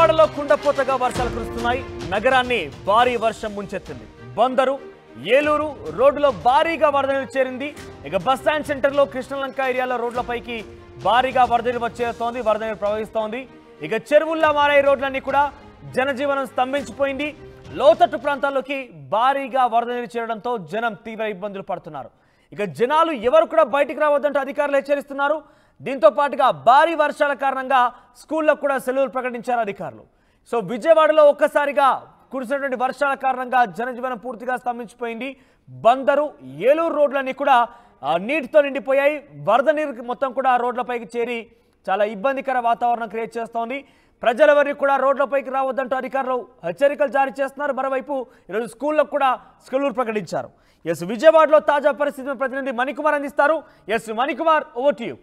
విజయవాడలో కుండపోతగా వర్షాలు కురుస్తున్నాయి నగరాన్ని భారీ వర్షం ముంచెత్తింది బందరు ఏలూరు రోడ్డులో భారీగా వరద నీరు చేరింది ఇక బస్ స్టాండ్ సెంటర్లో కృష్ణలంక ఏరియాలో రోడ్లపైకి భారీగా వరద నీరు వచ్చేస్తోంది వరద నీరు ప్రవహిస్తోంది ఇక చెరువుల్లా మారే రోడ్లన్నీ కూడా జనజీవనం స్తంభించిపోయింది లోతట్టు ప్రాంతాల్లోకి భారీగా వరద నీరు చేరడంతో జనం తీవ్ర ఇబ్బందులు పడుతున్నారు ఇక జనాలు ఎవరు కూడా బయటికి రావద్దంటూ అధికారులు హెచ్చరిస్తున్నారు దీంతో పాటుగా భారీ వర్షాల కారణంగా స్కూళ్ళకు కూడా సెలవులు ప్రకటించారు అధికారులు సో విజయవాడలో ఒక్కసారిగా కురిసినటువంటి వర్షాల కారణంగా జనజీవనం పూర్తిగా స్తంభించిపోయింది బందరు ఏలూరు రోడ్లన్నీ కూడా ఆ, నీటితో నిండిపోయాయి వరద నీరు మొత్తం కూడా ఆ రోడ్లపైకి చేరి చాలా ఇబ్బందికర వాతావరణం క్రియేట్ చేస్తోంది ప్రజలెవరిని కూడా రోడ్లపైకి రావద్దంటూ అధికారులు హెచ్చరికలు జారీ చేస్తున్నారు మరోవైపు ఈరోజు స్కూళ్ళకు కూడా సెలవులు ప్రకటించారు ఎస్ విజయవాడలో తాజా పరిస్థితిని ప్రతినిధి మణికుమార్ అందిస్తారు yes Manikumar over to you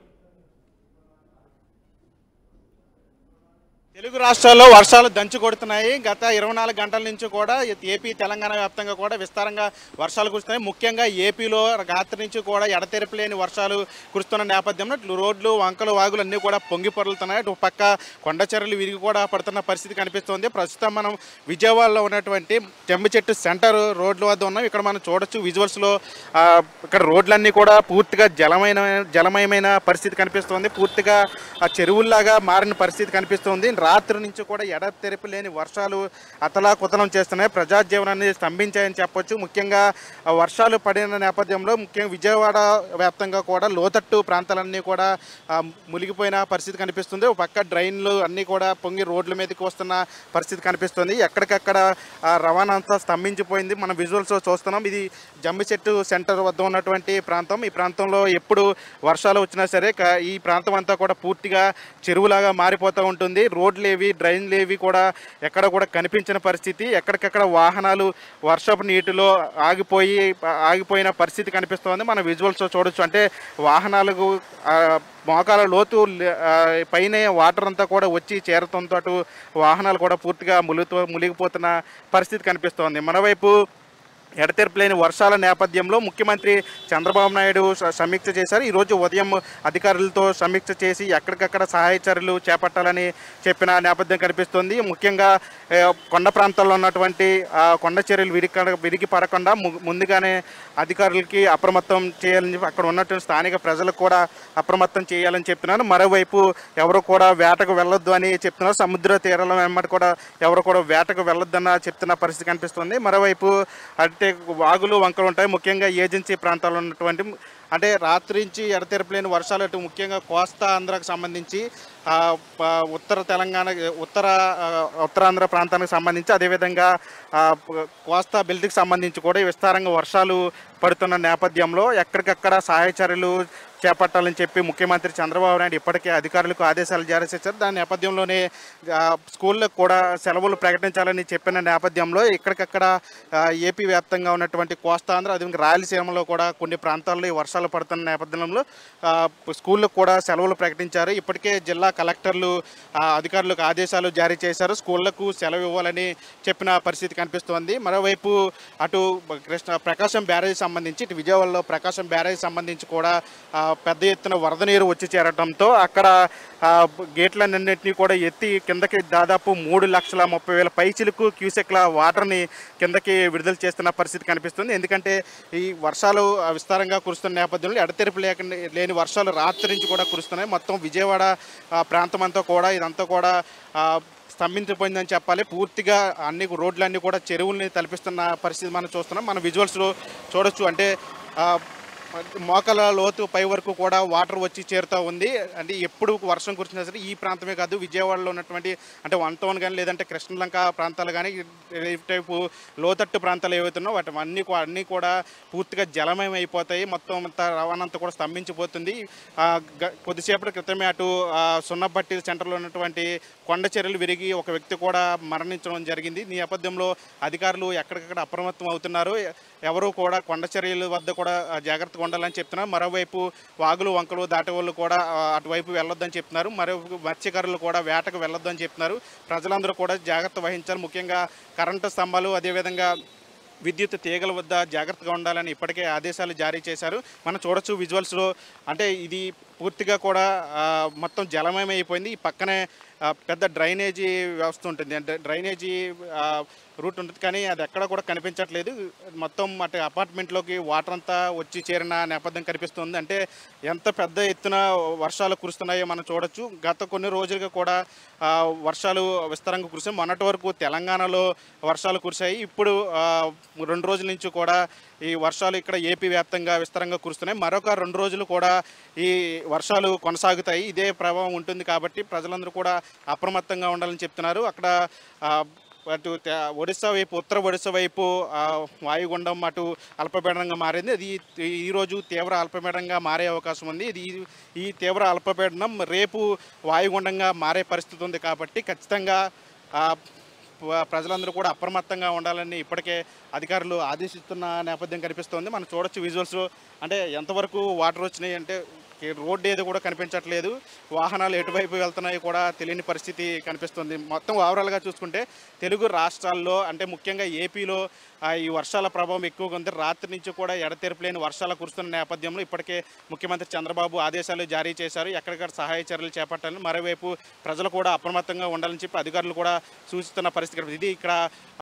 Telugu రాష్ట్రాల్లో వర్షాలు దంచి కొడుతున్నాయి గత ఇరవై నాలుగు గంటల నుంచి కూడా ఏపీ తెలంగాణ వ్యాప్తంగా కూడా విస్తారంగా వర్షాలు కురుస్తున్నాయి ముఖ్యంగా ఏపీలో రాత్రి నుంచి కూడా ఎడతెరిపి లేని వర్షాలు కురుస్తున్న నేపథ్యంలో ఇట్లు రోడ్లు వంకలు వాగులు అన్నీ కూడా పొంగి పొరులుతున్నాయి అటు పక్క కొండ చర్యలు విరిగి కూడా పడుతున్న పరిస్థితి కనిపిస్తుంది ప్రస్తుతం మనం విజయవాడలో ఉన్నటువంటి చెంబు చెట్టు సెంటర్ రోడ్ల వద్ద ఉన్నాం ఇక్కడ మనం చూడొచ్చు విజువల్స్లో ఆ, ఇక్కడ రోడ్లన్నీ కూడా పూర్తిగా జలమైన జలమయమైన పరిస్థితి కనిపిస్తుంది పూర్తిగా ఆ చెరువుల్లాగా మారిన పరిస్థితి కనిపిస్తుంది రాత్రి నుంచి కూడా ఎడతెరిపి లేని వర్షాలు అతలాకుతలం చేస్తున్నాయి ప్రజాజీవనాన్ని స్తంభించాయని చెప్పొచ్చు ముఖ్యంగా ఆ వర్షాలు పడిన నేపథ్యంలో ముఖ్యంగా విజయవాడ వ్యాప్తంగా కూడా లోతట్టు ప్రాంతాలన్నీ కూడా ఆ, మునిగిపోయిన పరిస్థితి కనిపిస్తుంది ఒక పక్క డ్రైన్లు అన్నీ కూడా పొంగి రోడ్ల మీదకి వస్తున్న పరిస్థితి కనిపిస్తుంది ఎక్కడికక్కడ ఆ, రవాణా అంతా స్తంభించిపోయింది మనం విజువల్స్ చూస్తున్నాం ఇది జమ్మి చెట్టు సెంటర్ వద్ద ఉన్నటువంటి ప్రాంతం ఈ ప్రాంతంలో ఎప్పుడు వర్షాలు వచ్చినా సరే క- ఈ ప్రాంతం అంతా కూడా పూర్తిగా చెరువులాగా మారిపోతూ ఉంటుంది రోడ్లు ఏవి డ్రైన్లు ఏవి కూడా ఎక్కడ కూడా కనిపించిన పరిస్థితి ఎక్కడికక్కడ వాహనాలు వర్షపు నీటిలో ఆగిపోయి ఆగిపోయిన పరిస్థితి కనిపిస్తోంది మన విజువల్స్ చూడొచ్చు అంటే వాహనాలకు ఆ, మోకాల లోతు లే- ఆ, పైనే వాటర్ అంతా కూడా వచ్చి చేరతంతో అటు వాహనాలు కూడా పూర్తిగా ములుగుతూ మునిగిపోతున్న పరిస్థితి కనిపిస్తోంది మరోవైపు ఎడతెరిపి లేని వర్షాల నేపథ్యంలో ముఖ్యమంత్రి చంద్రబాబు నాయుడు స- సమీక్ష చేశారు ఈరోజు ఉదయం అధికారులతో సమీక్ష చేసి ఎక్కడికక్కడ సహాయ చర్యలు చేపట్టాలని చెప్పిన నేపథ్యం కనిపిస్తుంది ముఖ్యంగా ఏ, కొండ ప్రాంతాల్లో ఉన్నటువంటి ఆ, కొండ చర్యలు విరిగి విరిగి పడకుండా ము- ముందుగానే అధికారులకి అప్రమత్తం చేయాలని చెప్పి అక్కడ ఉన్నటువంటి స్థానిక ప్రజలకు కూడా అప్రమత్తం చేయాలని చెప్తున్నారు మరోవైపు ఎవరు కూడా వేటకు వెళ్ళొద్దు అని చెప్తున్నారు సముద్ర తీరాల వెంబడి కూడా ఎవరు కూడా వేటకు వెళ్ళొద్దన్న చెప్తున్న పరిస్థితి కనిపిస్తుంది మరోవైపు అంటే వాగులు వంకలు ఉంటాయి ముఖ్యంగా ఏజెన్సీ ప్రాంతాల్లో ఉన్నటువంటి అంటే రాత్రి నుంచి ఎడతెరపలేని వర్షాలు అటు ముఖ్యంగా కోస్తా ఆంధ్రాకు సంబంధించి ఆ, ప- ఉత్తర తెలంగాణ ఉత్తర ఆ, ఉత్తరాంధ్ర ప్రాంతానికి సంబంధించి అదేవిధంగా ఆ, ప- కోస్తా బెల్ట్కి సంబంధించి కూడా విస్తారంగా వర్షాలు పడుతున్న నేపథ్యంలో ఎక్కడికక్కడ సహాయ చర్యలు చేపట్టాలని చెప్పి ముఖ్యమంత్రి చంద్రబాబు నాయుడు ఇప్పటికే అధికారులకు ఆదేశాలు జారీ చేశారు దాని నేపథ్యంలోనే ఆ, స్కూళ్ళకు కూడా సెలవులు ప్రకటించాలని చెప్పిన నేపథ్యంలో ఇక్కడికక్కడ ఆ, ఏపీ వ్యాప్తంగా ఉన్నటువంటి కోస్తాంధ్ర అదేవిధంగా రాయలసీమలో కూడా కొన్ని ప్రాంతాల్లో ఈ వర్షాలు పడుతున్న నేపథ్యంలో ఆ, స్కూళ్ళకు కూడా సెలవులు ప్రకటించారు ఇప్పటికే జిల్లా కలెక్టర్లు ఆ, అధికారులకు ఆదేశాలు జారీ చేశారు స్కూళ్లకు సెలవు ఇవ్వాలని చెప్పిన పరిస్థితి కనిపిస్తోంది మరోవైపు అటు కృష్ణ ప్రకాశం బ్యారేజ్ సంబంధించి ఇటు విజయవాడలో ప్రకాశం బ్యారేజ్ సంబంధించి కూడా ఆ, పెద్ద ఎత్తున వరద నీరు వచ్చి చేరటంతో అక్కడ ఆ, గేట్లన్నింటినీ కూడా ఎత్తి కిందకి దాదాపు మూడు లక్షల ముప్పై వేల పైచిలకు క్యూసెక్ల వాటర్ని కిందకి విడుదల చేస్తున్న పరిస్థితి కనిపిస్తుంది ఎందుకంటే ఈ వర్షాలు ఆ, విస్తారంగా కురుస్తున్న నేపథ్యంలో ఎడతెరిపి లేక లేని వర్షాలు రాత్రి నుంచి కూడా కురుస్తున్నాయి మొత్తం విజయవాడ ఆ, ప్రాంతం అంతా కూడా ఇదంతా కూడా ఆ, స్తంభించిపోయిందని చెప్పాలి పూర్తిగా అన్ని రోడ్లన్నీ కూడా చెరువుల్ని తలపిస్తున్న పరిస్థితి మనం చూస్తున్నాం మన విజువల్స్లో చూడొచ్చు అంటే ఆ, మోకాల లోతు పై వరకు కూడా వాటర్ వచ్చి చేరుతూ ఉంది అంటే ఎప్పుడు వర్షం కురిసినా సరే ఈ ప్రాంతమే కాదు విజయవాడలో ఉన్నటువంటి అంటే వన్ టౌన్ కానీ లేదంటే కృష్ణలంక ప్రాంతాలు కానీ ఈ టైపు లోతట్టు ప్రాంతాలు ఏవైతున్నాయో వాటి అన్నీ కూ- అన్నీ కూడా పూర్తిగా జలమయం అయిపోతాయి మొత్తం అంతా రవాణా అంతా కూడా స్తంభించిపోతుంది ఆ, గ- కొద్దిసేపటి క్రితమే అటు ఆ, సున్నబట్టి సెంటర్లో ఉన్నటువంటి కొండ చర్యలు విరిగి ఒక వ్యక్తి కూడా మరణించడం జరిగింది ఈ నేపథ్యంలో అధికారులు ఎక్కడికక్కడ అప్రమత్తం అవుతున్నారు ఎవరు కూడా కొండ చర్యల వద్ద కూడా ఆ, జాగ్రత్తగా ఉండాలని చెప్తున్నారు మరోవైపు వాగులు వంకలు దాటే వాళ్ళు కూడా ఆ, అటువైపు వెళ్ళొద్దని చెప్తున్నారు మరోవైపు మత్స్యకారులు కూడా వేటకు వెళ్ళొద్దని చెప్తున్నారు ప్రజలందరూ కూడా జాగ్రత్త వహించాలి ముఖ్యంగా కరెంటు స్తంభాలు అదేవిధంగా విద్యుత్ తీగల వద్ద జాగ్రత్తగా ఉండాలని ఇప్పటికే ఆదేశాలు జారీ చేశారు మనం చూడొచ్చు విజువల్స్లో అంటే ఇది పూర్తిగా కూడా ఆ, మొత్తం జలమయం అయిపోయింది ఈ పక్కనే ఆ, పెద్ద డ్రైనేజీ వ్యవస్థ ఉంటుంది అంటే డ్రైనేజీ ఆ, రూట్ ఉంటుంది కానీ అది ఎక్కడ కూడా కనిపించట్లేదు మొత్తం అటు అపార్ట్మెంట్లోకి వాటర్ అంతా వచ్చి చేరిన నేపథ్యం కనిపిస్తుంది అంటే ఎంత పెద్ద ఎత్తున వర్షాలు కురుస్తున్నాయో మనం చూడొచ్చు గత కొన్ని రోజులుగా కూడా ఆ, వర్షాలు విస్తారంగా కురిసాయి మొన్నటి వరకు తెలంగాణలో వర్షాలు కురిశాయి ఇప్పుడు ఆ, రెండు రోజుల నుంచి కూడా ఈ వర్షాలు ఇక్కడ ఏపీ వ్యాప్తంగా విస్తారంగా కురుస్తున్నాయి మరొక రెండు రోజులు కూడా ఈ వర్షాలు కొనసాగుతాయి ఇదే ప్రభావం ఉంటుంది కాబట్టి ప్రజలందరూ కూడా అప్రమత్తంగా ఉండాలని చెప్తున్నారు అక్కడ ఆ, అటు తె- ఒడిశా వైపు ఉత్తర ఒడిశా వైపు ఆ, వాయుగుండం అటు అల్పపీడనంగా మారింది అది ఈ- ఈరోజు తీవ్ర అల్పపీడనంగా మారే అవకాశం ఉంది ఇది ఈ- ఈ తీవ్ర అల్పపీడనం రేపు వాయుగుండంగా మారే పరిస్థితి ఉంది కాబట్టి ఖచ్చితంగా ఆ, ప- ప్రజలందరూ కూడా అప్రమత్తంగా ఉండాలని ఇప్పటికే అధికారులు ఆదేశిస్తున్న నేపథ్యం కనిపిస్తోంది మనం చూడొచ్చు విజువల్స్ అంటే ఎంతవరకు వాటర్ వచ్చినాయి అంటే ఈ రోడ్డు ఏది కూడా కనిపించట్లేదు వాహనాలు ఎటువైపు వెళ్తున్నాయో కూడా తెలియని పరిస్థితి కనిపిస్తుంది మొత్తం ఓవరాల్గా చూసుకుంటే తెలుగు రాష్ట్రాల్లో అంటే ముఖ్యంగా ఏపీలో ఆ, ఈ వర్షాల ప్రభావం ఎక్కువగా ఉంది రాత్రి నుంచి కూడా ఎడతెరపు లేని వర్షాలు కురుస్తున్న నేపథ్యంలో ఇప్పటికే ముఖ్యమంత్రి చంద్రబాబు ఆదేశాలు జారీ చేశారు ఎక్కడికక్కడ సహాయ చర్యలు చేపట్టాలని మరోవైపు ప్రజలు కూడా అప్రమత్తంగా ఉండాలని చెప్పి అధికారులు కూడా సూచిస్తున్న పరిస్థితి కనిపిస్తుంది. ఇది ఇక్కడ